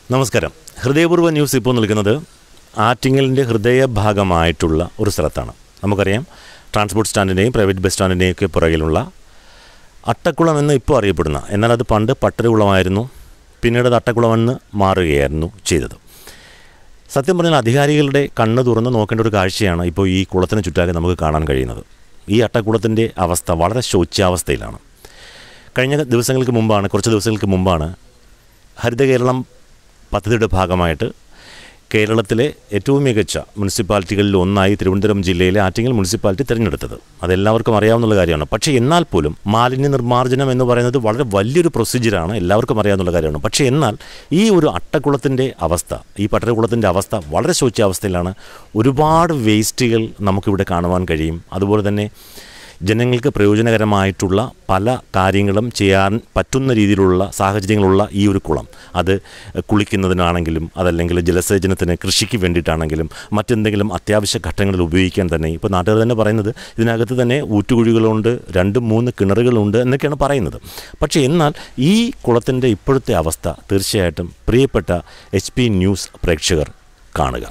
നമസ്കാരം ഹൃദയപൂർവ്വ ന്യൂസ് ഇപ്പോൾ നിൽക്കുന്നത് ആറ്റിങ്ങലിൻ്റെ ഹൃദയഭാഗമായിട്ടുള്ള ഒരു സ്ഥലത്താണ് നമുക്കറിയാം ട്രാൻസ്പോർട്ട് സ്റ്റാൻഡിൻ്റെയും പ്രൈവറ്റ് ബസ് സ്റ്റാൻഡിൻ്റെയും ഒക്കെ പുറകിലുള്ള അട്ടക്കുളം എന്ന് ഇപ്പോൾ അറിയപ്പെടുന്ന എന്നാൽ അത് പണ്ട് പട്ടരകുളമായിരുന്നു പിന്നീട് അത് അട്ടക്കുളമെന്ന് മാറുകയായിരുന്നു ചെയ്തത് സത്യം പറഞ്ഞാൽ അധികാരികളുടെ കണ്ണ് തുറന്ന് നോക്കേണ്ട ഒരു കാഴ്ചയാണ് ഇപ്പോൾ ഈ കുളത്തിന് ചുറ്റാകെ നമുക്ക് കാണാൻ കഴിയുന്നത് ഈ അട്ടക്കുളത്തിൻ്റെ അവസ്ഥ വളരെ ശോച്യാവസ്ഥയിലാണ് കഴിഞ്ഞ ദിവസങ്ങൾക്ക് മുമ്പാണ് കുറച്ച് ദിവസങ്ങൾക്ക് മുമ്പാണ് ഹരിത കേരളം പദ്ധതിയുടെ ഭാഗമായിട്ട് കേരളത്തിലെ ഏറ്റവും മികച്ച മുനിസിപ്പാലിറ്റികളിൽ ഒന്നായി തിരുവനന്തപുരം ജില്ലയിലെ ആറ്റിങ്ങൽ മുനിസിപ്പാലിറ്റി തിരഞ്ഞെടുത്തത് അതെല്ലാവർക്കും അറിയാവുന്ന കാര്യമാണ് പക്ഷേ എന്നാൽ പോലും മാലിന്യ നിർമ്മാർജ്ജനം എന്ന് പറയുന്നത് വളരെ വലിയൊരു പ്രൊസീജിയറാണ് എല്ലാവർക്കും അറിയാവുന്ന കാര്യമാണ് പക്ഷേ എന്നാൽ ഈ ഒരു അട്ടക്കുളത്തിൻ്റെ അവസ്ഥ ഈ പട്ടരക്കുളത്തിൻ്റെ അവസ്ഥ വളരെ ശോച്യാവസ്ഥയിലാണ് ഒരുപാട് വേസ്റ്റുകൾ നമുക്കിവിടെ കാണുവാൻ കഴിയും അതുപോലെ തന്നെ ജനങ്ങൾക്ക് പ്രയോജനകരമായിട്ടുള്ള പല കാര്യങ്ങളും ചെയ്യാൻ പറ്റുന്ന രീതിയിലുള്ള സാഹചര്യങ്ങളുള്ള ഈ ഒരു കുളം അത് കുളിക്കുന്നതിനാണെങ്കിലും അതല്ലെങ്കിൽ ജലസേചനത്തിന് കൃഷിക്ക് വേണ്ടിയിട്ടാണെങ്കിലും മറ്റെന്തെങ്കിലും അത്യാവശ്യ ഘട്ടങ്ങളിൽ ഉപയോഗിക്കാൻ തന്നെ ഇപ്പോൾ നാട്ടുകാർ തന്നെ പറയുന്നത് ഇതിനകത്ത് തന്നെ ഊറ്റുകുഴികളുണ്ട് രണ്ട് മൂന്ന് കിണറുകളുണ്ട് എന്നൊക്കെയാണ് പറയുന്നത് പക്ഷേ എന്നാൽ ഈ കുളത്തിൻ്റെ ഇപ്പോഴത്തെ അവസ്ഥ തീർച്ചയായിട്ടും പ്രിയപ്പെട്ട എച്ച് പി ന്യൂസ് പ്രേക്ഷകർ കാണുക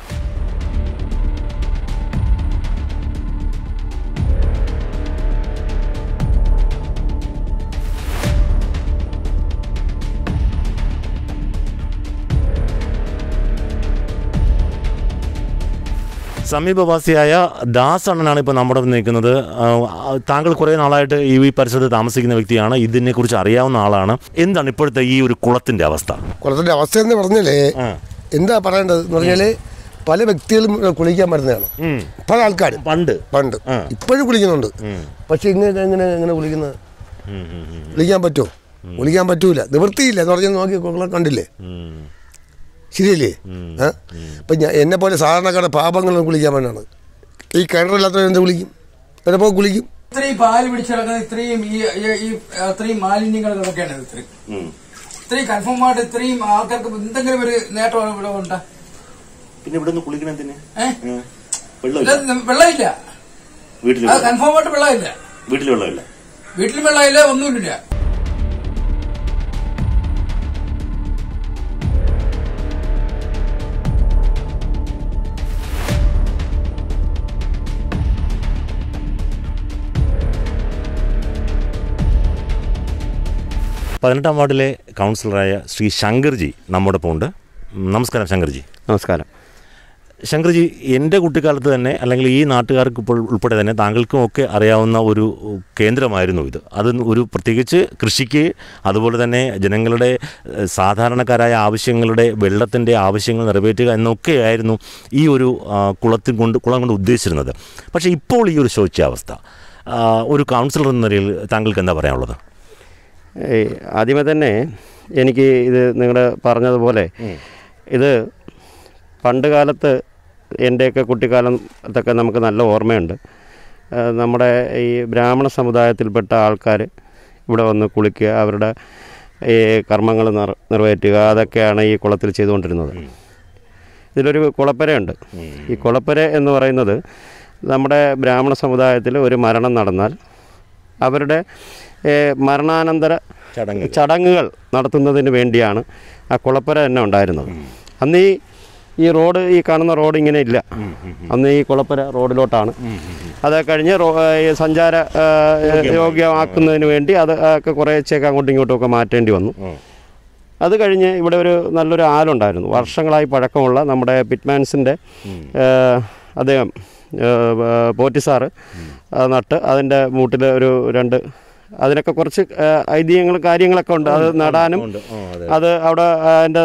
സമീപവാസിയായ ദാസ് അണ്ണനാണ് ഇപ്പോൾ നമ്മുടെ മുന്നിൽ നിൽക്കുന്നത് ആ, ആ, താങ്കൾ കുറേ നാളായിട്ട് ഈ ഈ പരിസരത്ത് താമസിക്കുന്ന വ്യക്തിയാണ് ഇതിനെക്കുറിച്ച് അറിയാവുന്ന ആളാണ് എന്താണ് ഇപ്പോഴത്തെ ഈ ഒരു കുളത്തിൻ്റെ അവസ്ഥ കുളത്തിന്റെ അവസ്ഥ എന്ന് പറഞ്ഞാലേ എന്താ പറയേണ്ടത് എന്ന് പറഞ്ഞാല് പല വ്യക്തികളും ഇവിടെ കുളിക്കാൻ വരുന്നതാണ് പല ആൾക്കാരും പണ്ട് പണ്ട് ഇപ്പോഴും കുളിക്കുന്നുണ്ട് പക്ഷെ ഇങ്ങനെ എങ്ങനെ എങ്ങനെ കുളിക്കുന്നത് കുളിക്കാൻ പറ്റുമോ കുളിക്കാൻ പറ്റൂല നിവൃത്തിയില്ല എന്ന് പറഞ്ഞാൽ നോക്കി കുളം കണ്ടില്ലേ ശരിയല്ലേ ഏഹ് ഇപ്പം ഞാൻ എന്നെ പോലെ സാധാരണക്കാരുടെ പാപങ്ങളും കുളിക്കാൻ വേണ്ടിയാണ് ഈ കിണറില്ലാത്തവർ എന്ത് കുളിക്കും ചിലപ്പോൾ കുളിക്കും ഇത്രയും പാല് പിടിച്ച് കിടക്കുന്ന ഇത്രയും ഈ ഈ- ഈ അത്രയും മാലിന്യങ്ങൾ കിടക്കുകയാണ് ഇത് ഇത്രയും ഇത്രയും കൺഫേം ആയിട്ട് ഇത്രയും ആൾക്കാർക്ക് എന്തെങ്കിലും ഒരു നേട്ടം ഇവിടെ ഉണ്ടാ പിന്നെ ഇവിടെ നിന്ന് കുളിക്കണതിന് ഏഹ് വെള്ളമില്ല വെള്ളമില്ല വീട്ടിൽ അത് കൺഫേം ആയിട്ട് വെള്ളമില്ല വീട്ടിൽ വെള്ളമില്ല വീട്ടിൽ വെള്ളമില്ല ഒന്നുമില്ല പതിനെട്ടാം വാർഡിലെ കൗൺസിലറായ ശ്രീ ശങ്കർജി നമ്മോടൊപ്പം ഉണ്ട് നമസ്കാരം ശങ്കർജി നമസ്കാരം ശങ്കർജി എൻ്റെ കുട്ടിക്കാലത്ത് തന്നെ അല്ലെങ്കിൽ ഈ നാട്ടുകാർക്ക് ഇപ്പോൾ ഉൾപ്പെടെ തന്നെ താങ്കൾക്കും ഒക്കെ അറിയാവുന്ന ഒരു കേന്ദ്രമായിരുന്നു ഇത് അത് ഒരു പ്രത്യേകിച്ച് കൃഷിക്ക് അതുപോലെ തന്നെ ജനങ്ങളുടെ ഏഹ്, സാധാരണക്കാരായ ആവശ്യങ്ങളുടെ വെള്ളത്തിൻ്റെ ആവശ്യങ്ങൾ നിറവേറ്റുക എന്നൊക്കെയായിരുന്നു ഈ ഒരു ആ, കുളത്തിൽ കൊണ്ട് കുളം കൊണ്ട് ഉദ്ദേശിച്ചിരുന്നത് പക്ഷേ ഇപ്പോൾ ഈ ഒരു ശോച്യാവസ്ഥ ആ, ഒരു കൗൺസിലർ എന്ന നിലയിൽ താങ്കൾക്ക് എന്താ പറയാനുള്ളത് ഏയ് ആദ്യമേ തന്നെ എനിക്ക് ഇത് നിങ്ങൾ പറഞ്ഞതുപോലെ ഇത് പണ്ട് കാലത്ത് എൻ്റെയൊക്കെ കുട്ടിക്കാലത്തൊക്കെ നമുക്ക് നല്ല ഓർമ്മയുണ്ട് ആ, നമ്മുടെ ഈ ബ്രാഹ്മണ സമുദായത്തിൽപ്പെട്ട ആൾക്കാർ ഇവിടെ വന്ന് കുളിക്കുക അവരുടെ ഈ കർമ്മങ്ങൾ നിർ നിറവേറ്റുക അതൊക്കെയാണ് ഈ കുളത്തിൽ ചെയ്തുകൊണ്ടിരുന്നത് ഇതിലൊരു കുളപ്പരയുണ്ട് ഈ കുളപ്പര എന്ന് പറയുന്നത് നമ്മുടെ ബ്രാഹ്മണ സമുദായത്തിൽ ഒരു മരണം നടന്നാൽ അവരുടെ ഏഹ്, മരണാനന്തര ചടങ്ങുകൾ. ചടങ്ങുകൾ നടത്തുന്നതിന് വേണ്ടിയാണ് ആ കുളപ്പര തന്നെ ഉണ്ടായിരുന്നത് അന്ന് ഈ ഈ റോഡ് ഈ കാണുന്ന റോഡ് ഇങ്ങനെ ഇല്ല അന്ന് ഈ കുളപ്പര റോഡിലോട്ടാണ് അത് കഴിഞ്ഞ് റോ- ഈ സഞ്ചാര ഏഹ്, യോഗ്യമാക്കുന്നതിന് വേണ്ടി അത് ഒക്കെ കുറേശ്ശെയൊക്കെ അങ്ങോട്ടും ഇങ്ങോട്ടും ഒക്കെ മാറ്റേണ്ടി വന്നു അത് കഴിഞ്ഞ് ഇവിടെ ഒരു നല്ലൊരു ആലുണ്ടായിരുന്നു വർഷങ്ങളായി പഴക്കമുള്ള നമ്മുടെ പിറ്റ്മാൻസിൻ്റെ അദ്ദേഹം ഏഹ്, പോറ്റി സാറ് അത് നട്ട് അതിൻ്റെ മൂട്ടിൽ ഒരു രണ്ട് അതിനൊക്കെ കുറച്ച് ഏഹ്, ഐതിഹ്യങ്ങളും കാര്യങ്ങളൊക്കെ ഉണ്ട് അത് നടാനും അത് അവിടെ അതിൻ്റെ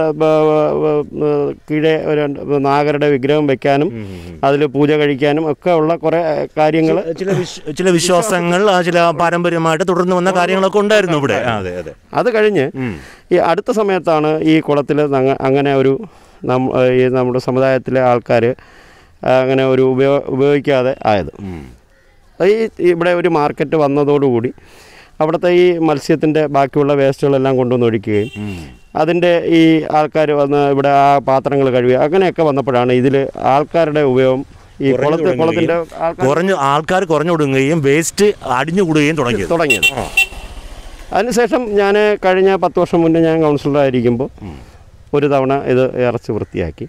കീഴെ ഒരു രണ്ട് നാഗരുടെ വിഗ്രഹം വെക്കാനും അതിൽ പൂജ കഴിക്കാനും ഒക്കെ ഉള്ള കുറേ കാര്യങ്ങൾ ചില വിശ്വ- ചില വിശ്വാസങ്ങൾ ആ, ചില പാരമ്പര്യമായിട്ട് തുടർന്ന് വന്ന കാര്യങ്ങളൊക്കെ ഉണ്ടായിരുന്നു ഇവിടെ ആ, അതെ അതെ അത് കഴിഞ്ഞ് ഈ അടുത്ത സമയത്താണ് ഈ കുളത്തിൽ അങ്ങനെ ഒരു നം ഈ നമ്മുടെ സമുദായത്തിലെ ആൾക്കാർ അങ്ങനെ ഒരു ഉപയോ ഉപയോഗിക്കാതെ ആയത് അത് ഈ ഇവിടെ ഒരു മാർക്കറ്റ് വന്നതോടുകൂടി അവിടുത്തെ ഈ മത്സ്യത്തിൻ്റെ ബാക്കിയുള്ള വേസ്റ്റുകളെല്ലാം കൊണ്ടുവന്ന് ഒഴിക്കുകയും അതിൻ്റെ ഈ ആൾക്കാർ വന്ന് ഇവിടെ ആ പാത്രങ്ങൾ കഴുകുക അങ്ങനെയൊക്കെ വന്നപ്പോഴാണ് ഇതിൽ ആൾക്കാരുടെ ഉപയോഗം ഈ കുളത്ത് കുളത്തിൻ്റെ ആൾക്കാർ കുറഞ്ഞു ആൾക്കാർ കുറഞ്ഞു കൊടുക്കുകയും വേസ്റ്റ് അടിഞ്ഞുകൂടുകയും തുടങ്ങിയത് തുടങ്ങിയത് അതിനുശേഷം ഞാൻ കഴിഞ്ഞ പത്ത് വർഷം മുന്നേ ഞാൻ കൗൺസിലറായിരിക്കുമ്പോൾ ഒരു തവണ ഇത് ഇറച്ച് വൃത്തിയാക്കി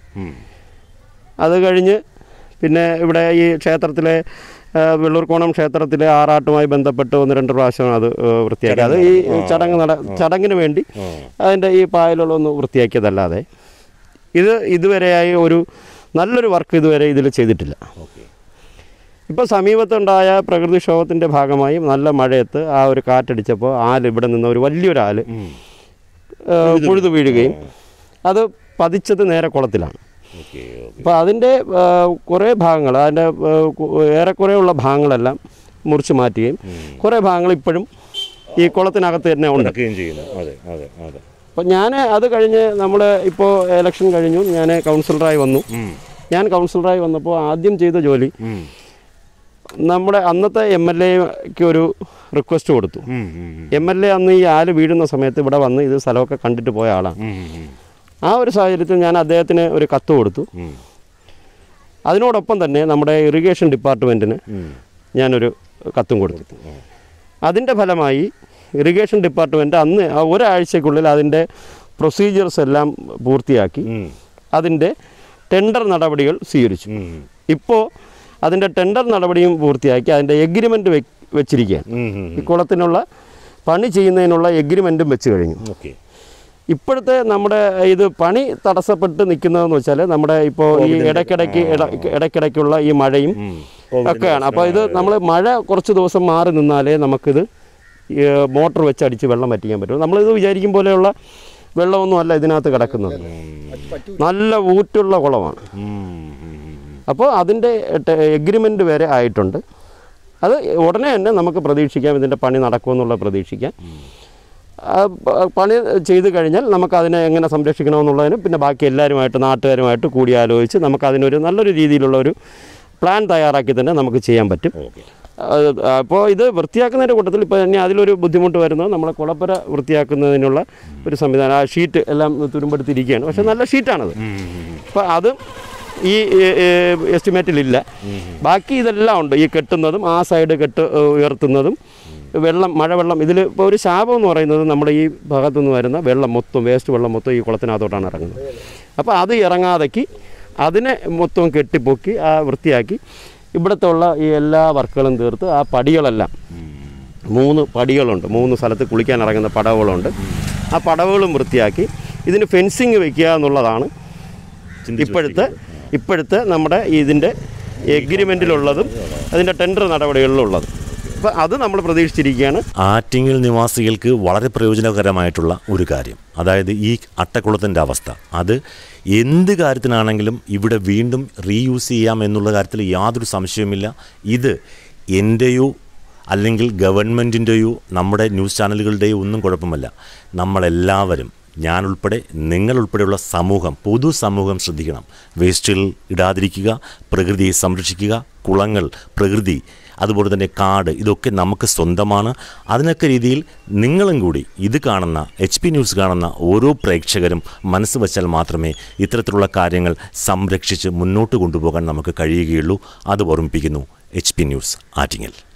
അത് കഴിഞ്ഞ് പിന്നെ ഇവിടെ ഈ ക്ഷേത്രത്തിലെ ആ, വെള്ളൂർക്കോണം ക്ഷേത്രത്തിലെ ആറാട്ടുമായി ബന്ധപ്പെട്ട് ഒന്ന് രണ്ട് പ്രാവശ്യം അത് ആ, വൃത്തിയാക്കി അത് ഈ ചടങ്ങ് നട ചടങ്ങിന് വേണ്ടി അതിൻ്റെ ഈ പായലുകളൊന്ന് വൃത്തിയാക്കിയതല്ലാതെ ഇത് ഇതുവരെയായി ഒരു നല്ലൊരു വർക്ക് ഇതുവരെ ഇതിൽ ചെയ്തിട്ടില്ല ഇപ്പോൾ സമീപത്തുണ്ടായ പ്രകൃതിക്ഷോഭത്തിൻ്റെ ഭാഗമായി നല്ല മഴയത്ത് ആ ഒരു കാറ്റടിച്ചപ്പോൾ ആല് ഇവിടെ നിന്ന് ഒരു വലിയൊരു ആല് ഏഹ്, പുഴുതു വീഴുകയും അത് പതിച്ചത് നേരെ കുളത്തിലാണ് ഓക്കെ ഓക്കെ അപ്പോൾ അതിൻ്റെ ഏഹ്, കുറേ ഭാഗങ്ങൾ അതിൻ്റെ ഏഹ്, കു- ഏറെക്കുറെയുള്ള ഭാഗങ്ങളെല്ലാം മുറിച്ച് മാറ്റുകയും കുറേ ഭാഗങ്ങൾ ഇപ്പോഴും ഈ കുളത്തിനകത്ത് തന്നെ ഉണ്ട് നടക്കുകയും ചെയ്യുന്നു അതെ അതെ അതെ അപ്പോൾ ഞാൻ അത് കഴിഞ്ഞ് നമ്മൾ ഇപ്പോൾ ഇലക്ഷൻ കഴിഞ്ഞു ഞാൻ കൗൺസിലറായി വന്നു ഞാൻ കൗൺസിലറായി വന്നപ്പോൾ ആദ്യം ചെയ്ത ജോലി നമ്മുടെ അന്നത്തെ എം എൽ എക്ക് ഒരു റിക്വസ്റ്റ് കൊടുത്തു എം എൽ എ അന്ന് ഈ ആല് വീഴുന്ന സമയത്ത് ഇവിടെ വന്ന് ഇത് സ്ഥലമൊക്കെ കണ്ടിട്ട് പോയ ആളാണ് ആ ഒരു സാഹചര്യത്തിൽ ഞാൻ അദ്ദേഹത്തിന് ഒരു കത്ത് കൊടുത്തു അതിനോടൊപ്പം തന്നെ നമ്മുടെ ഇറിഗേഷൻ ഡിപ്പാർട്ട്മെൻറ്റിന് ഞാനൊരു കത്തും കൊടുത്തു അതിൻ്റെ ഫലമായി ഇറിഗേഷൻ ഡിപ്പാർട്ട്മെൻറ്റ് അന്ന് ആ ഒരാഴ്ചക്കുള്ളിൽ അതിൻ്റെ പ്രൊസീജിയേഴ്സ് എല്ലാം പൂർത്തിയാക്കി അതിൻ്റെ ടെൻഡർ നടപടികൾ സ്വീകരിച്ചു ഇപ്പോൾ അതിൻ്റെ ടെൻഡർ നടപടിയും പൂർത്തിയാക്കി അതിൻ്റെ എഗ്രിമെൻ്റ് വെച്ചിരിക്കുകയാണ് ഈ കുളത്തിനുള്ള പണി ചെയ്യുന്നതിനുള്ള എഗ്രിമെൻറ്റും വെച്ച് കഴിഞ്ഞു ഓക്കെ ഇപ്പോഴത്തെ നമ്മുടെ ഇത് പണി തടസ്സപ്പെട്ട് നിൽക്കുന്നതെന്ന് വെച്ചാൽ നമ്മുടെ ഇപ്പോൾ ഈ ഇടയ്ക്കിടയ്ക്ക് ഇട- ഇടയ്ക്കിടയ്ക്കുള്ള ഈ മഴയും ഒക്കെയാണ് അപ്പോൾ ഇത് നമ്മൾ മഴ കുറച്ച് ദിവസം മാറി നിന്നാലേ നമുക്കിത് ഈ മോട്ടർ വെച്ച് അടിച്ച് വെള്ളം വറ്റിക്കാൻ പറ്റും നമ്മളിത് വിചാരിക്കും പോലെയുള്ള വെള്ളമൊന്നും അല്ല ഇതിനകത്ത് കിടക്കുന്നത് നല്ല ഊറ്റുള്ള കുളമാണ് അപ്പോൾ അതിൻ്റെ എഗ്രിമെൻ്റ് വരെ ആയിട്ടുണ്ട് അത് ഉടനെ തന്നെ നമുക്ക് പ്രതീക്ഷിക്കാം ഇതിൻ്റെ പണി നടക്കുമെന്നുള്ള പ്രതീക്ഷിക്കാം ആ, പ- പണി ചെയ്ത് കഴിഞ്ഞാൽ നമുക്ക് അതിനെ എങ്ങനെ സംരക്ഷിക്കണമെന്നുള്ളതിന് പിന്നെ ബാക്കി എല്ലാവരുമായിട്ട് നാട്ടുകാരുമായിട്ട് കൂടി ആലോചിച്ച് നമുക്ക് അതിനൊരു നല്ലൊരു രീതിയിലുള്ള ഒരു പ്ലാൻ തയ്യാറാക്കി തന്നെ നമുക്ക് ചെയ്യാൻ പറ്റും അപ്പോൾ ഇത് വൃത്തിയാക്കുന്നതിൻ്റെ കൂട്ടത്തിൽ ഇപ്പോൾ തന്നെ അതിലൊരു ബുദ്ധിമുട്ട് വരുന്നത് നമ്മളെ കുളപ്പുര വൃത്തിയാക്കുന്നതിനുള്ള ഒരു സംവിധാനം ആ ഷീറ്റ് എല്ലാം തുരുമ്പെടുത്തിരിക്കുകയാണ് പക്ഷേ നല്ല ഷീറ്റാണത് അപ്പോൾ അത് ഈ എസ്റ്റിമേറ്റിലില്ല ബാക്കി ഇതെല്ലാം ഉണ്ട് ഈ കെട്ടുന്നതും ആ സൈഡ് കെട്ട് ഏഹ്, ഉയർത്തുന്നതും വെള്ളം മഴവെള്ളം ഇതിൽ ഇപ്പോൾ ഒരു ശാപം എന്ന് പറയുന്നത് നമ്മുടെ ഈ ഭാഗത്തു നിന്ന് വരുന്ന വെള്ളം മൊത്തം വേസ്റ്റ് വെള്ളം മൊത്തം ഈ കുളത്തിനകത്തോട്ടാണ് ഇറങ്ങുന്നത് അപ്പോൾ അത് ഇറങ്ങാതേക്ക് അതിനെ മൊത്തം കെട്ടിപ്പൊക്കി ആ വൃത്തിയാക്കി ഇവിടുത്തെ ഉള്ള ഈ എല്ലാ വർക്കുകളും തീർത്ത് ആ പടികളെല്ലാം മൂന്ന് പടികളുണ്ട് മൂന്ന് സ്ഥലത്ത് കുളിക്കാൻ ഇറങ്ങുന്ന പടവുകളുണ്ട് ആ പടവുകളും വൃത്തിയാക്കി ഇതിന് ഫെൻസിങ് വെക്കുക എന്നുള്ളതാണ് ഇപ്പോഴത്തെ ഇപ്പോഴത്തെ നമ്മുടെ ഇതിൻ്റെ എഗ്രിമെൻറ്റിലുള്ളതും അതിൻ്റെ ടെൻഡർ നടപടികളിലുള്ളതും അപ്പോൾ അത് നമ്മൾ പ്രതീക്ഷിച്ചിരിക്കുകയാണ് ആറ്റിങ്ങൽ നിവാസികൾക്ക് വളരെ പ്രയോജനകരമായിട്ടുള്ള ഒരു കാര്യം അതായത് ഈ അട്ടക്കുളത്തിൻ്റെ അവസ്ഥ അത് എന്ത് കാര്യത്തിനാണെങ്കിലും ഇവിടെ വീണ്ടും റീയൂസ് ചെയ്യാം എന്നുള്ള കാര്യത്തിൽ യാതൊരു സംശയവുമില്ല ഇത് എൻ്റെയോ അല്ലെങ്കിൽ ഗവൺമെൻറ്റിൻ്റെയോ നമ്മുടെ ന്യൂസ് ചാനലുകളുടെയോ ഒന്നും കുഴപ്പമല്ല നമ്മളെല്ലാവരും ഞാൻ ഉൾപ്പെടെ നിങ്ങൾ ഉൾപ്പെടെയുള്ള സമൂഹം പൊതു സമൂഹം ശ്രദ്ധിക്കണം വേസ്റ്റുകൾ ഇടാതിരിക്കുക പ്രകൃതിയെ സംരക്ഷിക്കുക കുളങ്ങൾ പ്രകൃതി അതുപോലെ തന്നെ കാട് ഇതൊക്കെ നമുക്ക് സ്വന്തമാണ് അതിനൊക്കെ രീതിയിൽ നിങ്ങളും കൂടി ഇത് കാണുന്ന എച്ച് പി ന്യൂസ് കാണുന്ന ഓരോ പ്രേക്ഷകരും മനസ്സ് വച്ചാൽ മാത്രമേ ഇത്തരത്തിലുള്ള കാര്യങ്ങൾ സംരക്ഷിച്ച് മുന്നോട്ട് കൊണ്ടുപോകാൻ നമുക്ക് കഴിയുകയുള്ളൂ അത് ഓർമ്മിപ്പിക്കുന്നു എച്ച് പി ന്യൂസ് ആറ്റിങ്ങൽ